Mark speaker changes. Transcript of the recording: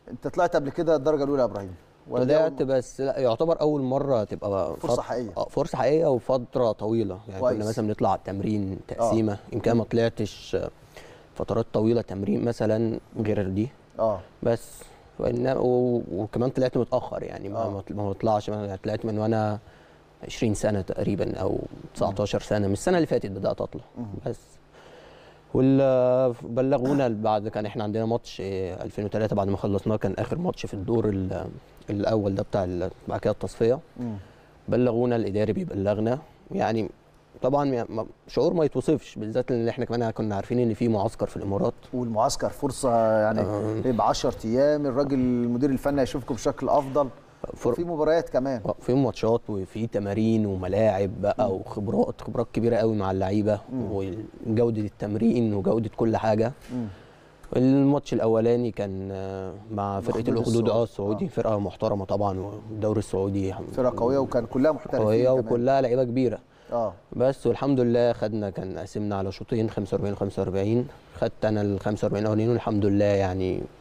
Speaker 1: انت طلعت قبل كده الدرجه الاولى يا ابراهيم ولا دي
Speaker 2: طلعت
Speaker 1: أول-
Speaker 2: بس لا يعتبر اول مره تبقى
Speaker 1: فرصة
Speaker 2: فت-
Speaker 1: حقيقية.
Speaker 2: آه، فرصه حقيقيه وفتره طويله يعني
Speaker 1: كويس.
Speaker 2: كنا مثلا بنطلع تمرين تقسيمه يمكن ما طلعتش آه، فترات طويله تمرين مثلا غير دي
Speaker 1: اه
Speaker 2: بس وإن- و- وكمان طلعت متاخر يعني ما
Speaker 1: آه.
Speaker 2: ما ما بطلعش ما- طلعت من وانا 20 سنه تقريبا او 19 سنه من السنه اللي فاتت بدات اطلع بس وال بلغونا بعد كان احنا عندنا ماتش آه، 2003 بعد ما خلصناه كان اخر ماتش في الدور ال- الاول ده بتاع ال- بعد كده التصفيه
Speaker 1: مم.
Speaker 2: بلغونا الاداري بيبلغنا يعني طبعا ما- شعور ما يتوصفش بالذات ان احنا كمان كنا عارفين ان في معسكر في الامارات
Speaker 1: والمعسكر فرصه يعني يبقى 10 ايام الراجل المدير الفني هيشوفكم بشكل افضل
Speaker 2: فر-
Speaker 1: في مباريات كمان
Speaker 2: في ماتشات وفي تمارين وملاعب بقى وخبرات خبرات كبيره قوي مع اللعيبه وجوده التمرين وجوده كل حاجه
Speaker 1: مم.
Speaker 2: الماتش الاولاني كان آه، مع فرقه
Speaker 1: مخدود
Speaker 2: الاخدود اه
Speaker 1: السعودي.
Speaker 2: السعودي فرقه محترمه طبعا والدوري السعودي
Speaker 1: فرقه قويه وكان كلها محترفين
Speaker 2: قويه
Speaker 1: كمان.
Speaker 2: وكلها لعيبه كبيره
Speaker 1: اه
Speaker 2: بس والحمد لله خدنا كان قسمنا على شوطين 45 45 خدت انا ال 45 الاولانيين والحمد لله يعني